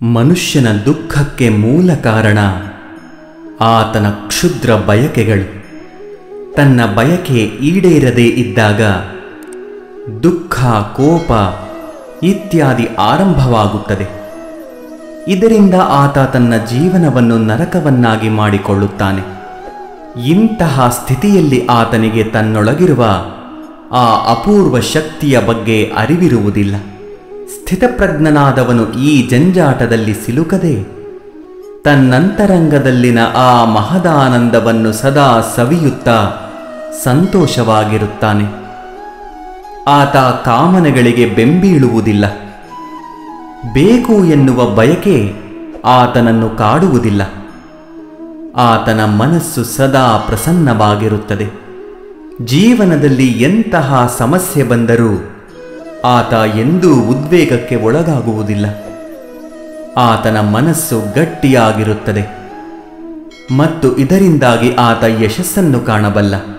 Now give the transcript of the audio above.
ಮನುಷ್ಯನ ದುಃಖಕ್ಕೆ ಮೂಲ ಕಾರಣ ಆತನ ಕ್ಷುದ್ರ ಬಯಕೆಗಳು ತನ್ನ ಬಯಕೆ ಈಡೇರದೇ ಇದ್ದಾಗ ದುಃಖ ಕೋಪ ಇತ್ಯಾದಿ ಆರಂಭವಾಗುತ್ತದೆ ಇದರಿಂದ ಆತ ತನ್ನ ಜೀವನವನ್ನು ನರಕವನ್ನಾಗಿ ಮಾಡಿಕೊಳ್ಳುತ್ತಾನೆ ಇಂತಹ ಸ್ಥಿತಿಯಲ್ಲಿ ಆತನಿಗೆ ತನ್ನೊಳಗಿರುವ ಆ ಅಪೂರ್ವ ಶಕ್ತಿಯ ಬಗ್ಗೆ ಅರಿವಿರುವುದಿಲ್ಲ ಸ್ಥಿತಪ್ರಜ್ಞನಾದವನು ಈ ಜಂಜಾಟದಲ್ಲಿ ಸಿಲುಕದೆ ತನ್ನಂತರಂಗದಲ್ಲಿನ ಆ ಮಹದಾನಂದವನ್ನು ಸದಾ ಸವಿಯುತ್ತಾ ಸಂತೋಷವಾಗಿರುತ್ತಾನೆ ಆತ ಕಾಮನೆಗಳಿಗೆ ಬೆಂಬೀಳುವುದಿಲ್ಲ ಬೇಕು ಎನ್ನುವ ಬಯಕೆ ಆತನನ್ನು ಕಾಡುವುದಿಲ್ಲ ಆತನ ಮನಸ್ಸು ಸದಾ ಪ್ರಸನ್ನವಾಗಿರುತ್ತದೆ ಜೀವನದಲ್ಲಿ ಎಂತಹ ಸಮಸ್ಯೆ ಬಂದರೂ ಆತ ಎಂದೂ ಉದ್ವೇಗಕ್ಕೆ ಒಳಗಾಗುವುದಿಲ್ಲ ಆತನ ಮನಸ್ಸು ಗಟ್ಟಿಯಾಗಿರುತ್ತದೆ ಮತ್ತು ಇದರಿಂದಾಗಿ ಆತ ಯಶಸ್ಸನ್ನು ಕಾಣಬಲ್ಲ